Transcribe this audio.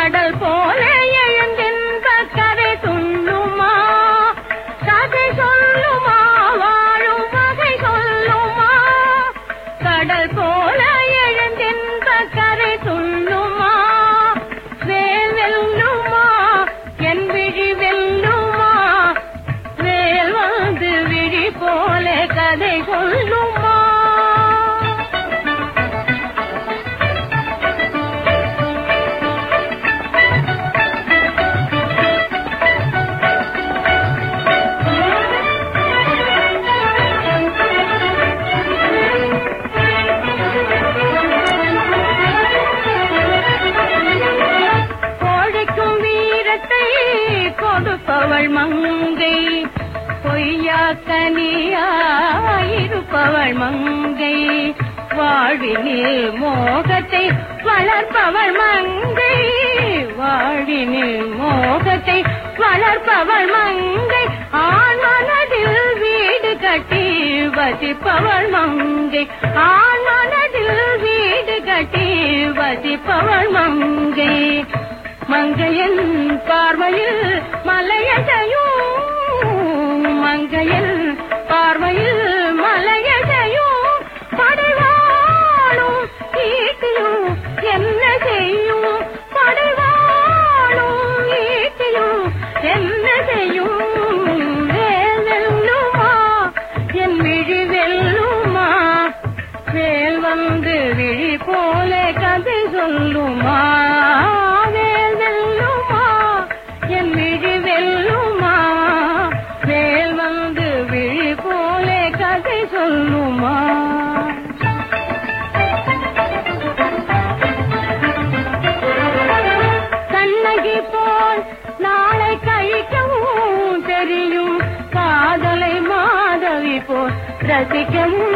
கடல் போல எழுந்தின்ப கதை சொல்லுமா கதை சொல்லுமா வாழும் வகை சொல்லுமா கடல் போல எழுந்தின்ப கதை சொல்லுமா வேல் வெல்லுமா என் விழி வெல்லுமா வேல் வந்து விழி போல கதை சொல்லுமா கோழிக்கும் வீரத்தை கொடுப்பவள் மங்கை பொய்யாக்கனியாயிருப்பவள் மங்கை வாழ்வினில் மோகத்தை வளர்ப்பவள் மங்கை வாழ்வினில் மோகத்தை வளர்ப்பவள் மங்கை ஆண் மனதில் வீடு கட்டி வசிப்பவள் மங்கை ஆண் மனதில் வீடு கட்டி வசிப்பவள் மங்கை மங்கையன் பார்வையில் மலையசையும் மங்கையன் பார்வையில் மலையசையும் படைவாளும் ஈட்டியும் என்ன செய்யும் படைவாளும் ஈட்டியும் என்ன செய்யும் வேல் வெல்லுமா என் விழி வெல்லுமா வேல் வந்து விழி போல கதை சொல்லுமா வேல் வெல்லுமா என் விழி வெல்லுமா வேல் வந்து விழி போல கதை சொல்லுமா கண்ணகி போல் நாளை கழிக்கவும் தெரியும் காதலை மாதவி போல் ரசிக்கவும்